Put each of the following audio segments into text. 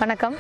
வணக்கம்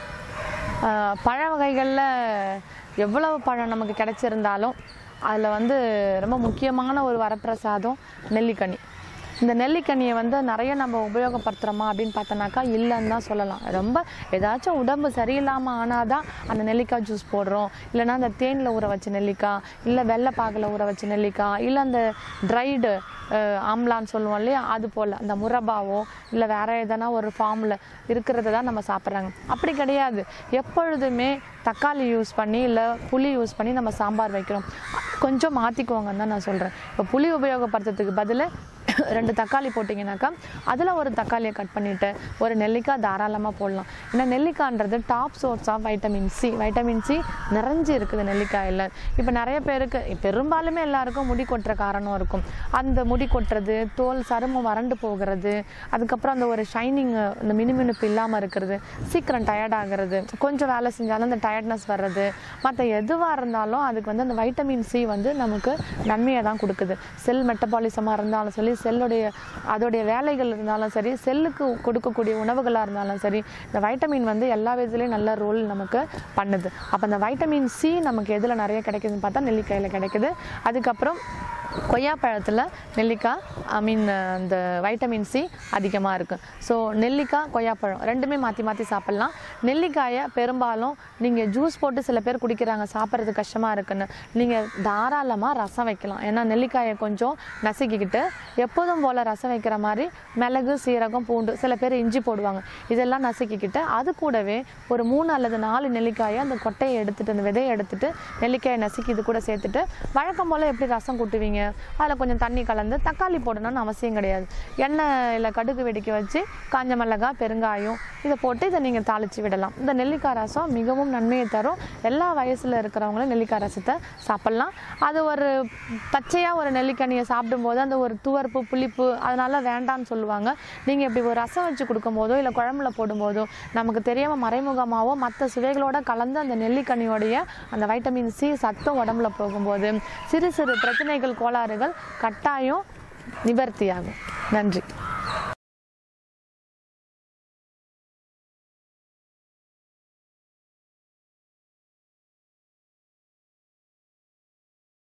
ஆஹ் பழ வகைகளில் எவ்வளவு பழம் நமக்கு கிடைச்சிருந்தாலும் அதில் வந்து ரொம்ப முக்கியமான ஒரு வரப்பிரசாதம் நெல்லிக்கனி இந்த நெல்லிக்கனியை வந்து நிறைய நம்ம உபயோகப்படுத்துகிறோமா அப்படின்னு பார்த்தோன்னாக்கா இல்லைன்னு தான் சொல்லலாம் ரொம்ப ஏதாச்சும் உடம்பு சரியில்லாமல் ஆனால் தான் அந்த நெல்லிக்காய் ஜூஸ் போடுறோம் இல்லைன்னா அந்த தேனில் ஊற வச்ச நெல்லிக்காய் இல்லை வெள்ளைப்பாகில் ஊற வச்ச நெல்லிக்காய் இல்லை அந்த ட்ரைடு ஆம்லான்னு சொல்லுவோம் இல்லையா அது போல் அந்த முரபாவோ இல்லை வேற எதனா ஒரு ஃபார்மில் இருக்கிறத தான் நம்ம சாப்பிட்றாங்க அப்படி கிடையாது எப்பொழுதுமே தக்காளி யூஸ் பண்ணி இல்லை புளி யூஸ் பண்ணி நம்ம சாம்பார் வைக்கிறோம் கொஞ்சம் மாற்றிக்குவாங்கன்னு தான் நான் சொல்கிறேன் இப்போ புளி உபயோகப்படுத்துறதுக்கு பதில் ரெண்டு தக்காளி போட்டிங்கனாக்கா அதில் ஒரு தக்காளியை கட் பண்ணிவிட்டு ஒரு நெல்லிக்காய் தாராளமாக போடலாம் ஏன்னா நெல்லிக்காய்ன்றது top source of vitamin C vitamin C நிறைஞ்சு இருக்குது நெல்லிக்காயில் இப்போ நிறைய பேருக்கு பெரும்பாலுமே எல்லாருக்கும் முடி கொட்டுற காரணம் இருக்கும் அந்த முடி கொட்டுறது தோல் சருமம் வறண்டு போகிறது அதுக்கப்புறம் அந்த ஒரு ஷைனிங் இந்த மினுமினுப்பு இல்லாமல் இருக்கிறது சீக்கிரம் டயர்ட் ஆகிறது கொஞ்சம் வேலை செஞ்சாலும் அந்த டயர்ட்னஸ் வர்றது மற்ற எதுவாக இருந்தாலும் அதுக்கு வந்து அந்த வைட்டமின் சி வந்து நமக்கு நன்மையை தான் கொடுக்குது செல் மெட்டபாலிசமாக இருந்தாலும் சரி செல்லுடைய அதோடைய வேலைகள் இருந்தாலும் சரி செல்லுக்கு கொடுக்கக்கூடிய உணவுகளாக இருந்தாலும் சரி இந்த வைட்டமின் வந்து எல்லா விதத்துலேயும் நல்ல ரோல் நமக்கு பண்ணுது அப்போ அந்த வைட்டமின் சி நமக்கு எதில் நிறைய கிடைக்குதுன்னு பார்த்தா நெல்லிக்காயில் கிடைக்குது அதுக்கப்புறம் கொய்யாப்பழத்தில் நெல்லிக்காய் ஐ மீன் அந்த வைட்டமின் சி அதிகமாக இருக்குது ஸோ நெல்லிக்காய் கொய்யாப்பழம் ரெண்டுமே மாற்றி மாற்றி சாப்பிட்லாம் நெல்லிக்காயை பெரும்பாலும் நீங்கள் ஜூஸ் போட்டு சில பேர் குடிக்கிறாங்க சாப்பிட்றது கஷ்டமாக இருக்குன்னு நீங்கள் தாராளமாக ரசம் வைக்கலாம் ஏன்னா நெல்லிக்காயை கொஞ்சம் நசுக்கிக்கிட்டு எப்போதும் போல் ரசம் வைக்கிற மாதிரி மிளகு சீரகம் பூண்டு சில பேர் இஞ்சி போடுவாங்க இதெல்லாம் நசுக்கிக்கிட்டு அது கூடவே ஒரு மூணு அல்லது நாலு நெல்லிக்காயை அந்த கொட்டையை எடுத்துட்டு அந்த விதையை எடுத்துட்டு நெல்லிக்காயை நசுக்கி இது கூட சேர்த்துட்டு வழக்கம் போல் எப்படி ரசம் கூட்டுவீங்க அதில் கொஞ்சம் தண்ணி கலந்து தக்காளி போடணும்னு அவசியம் கிடையாது எண்ணெயில் கடுகு வெடிக்க வச்சு காஞ்ச மிளகாய் பெருங்காயம் இதை போட்டு இதை நீங்கள் தாளித்து விடலாம் இந்த நெல்லிக்காய் ரசம் மிகவும் நன்மையை தரும் எல்லா வயசில் இருக்கிறவங்களும் நெல்லிக்காய் ரசத்தை சாப்பிட்லாம் அது ஒரு பச்சையாக ஒரு நெல்லிக்கனியை சாப்பிடும்போது அந்த ஒரு துவர்ப்பு புளிப்பு அதனால வேண்டாம்னு சொல்லுவாங்க நீங்கள் இப்படி ஒரு ரசம் வச்சு கொடுக்கும்போதோ இல்லை குழம்புல போடும்போதோ நமக்கு தெரியாமல் மறைமுகமாகவோ மற்ற சுவைகளோட கலந்து அந்த நெல்லிக்கனியோடைய அந்த வைட்டமின் சி சத்தம் உடம்புல போகும்போது சிறு சிறு பிரச்சனைகள் கோளாறுகள் கட்டாயம் நிவர்த்தியாகும் நன்றி